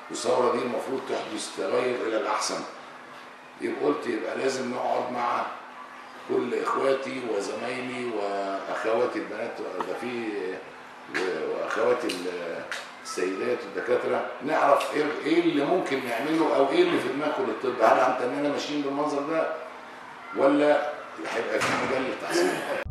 والثوره دي المفروض تحدث تغير الى الاحسن يبقى قلت يبقى لازم نقعد مع كل اخواتي وزمايلي واخواتي البنات ده في واخواتي ال- السيدات والدكاتره نعرف ايه إيه اللي ممكن نعمله او ايه اللي في دماغكم للطب هل هنتننا ماشيين بالمنظر ده ولا هيبقى في مجال للتحسين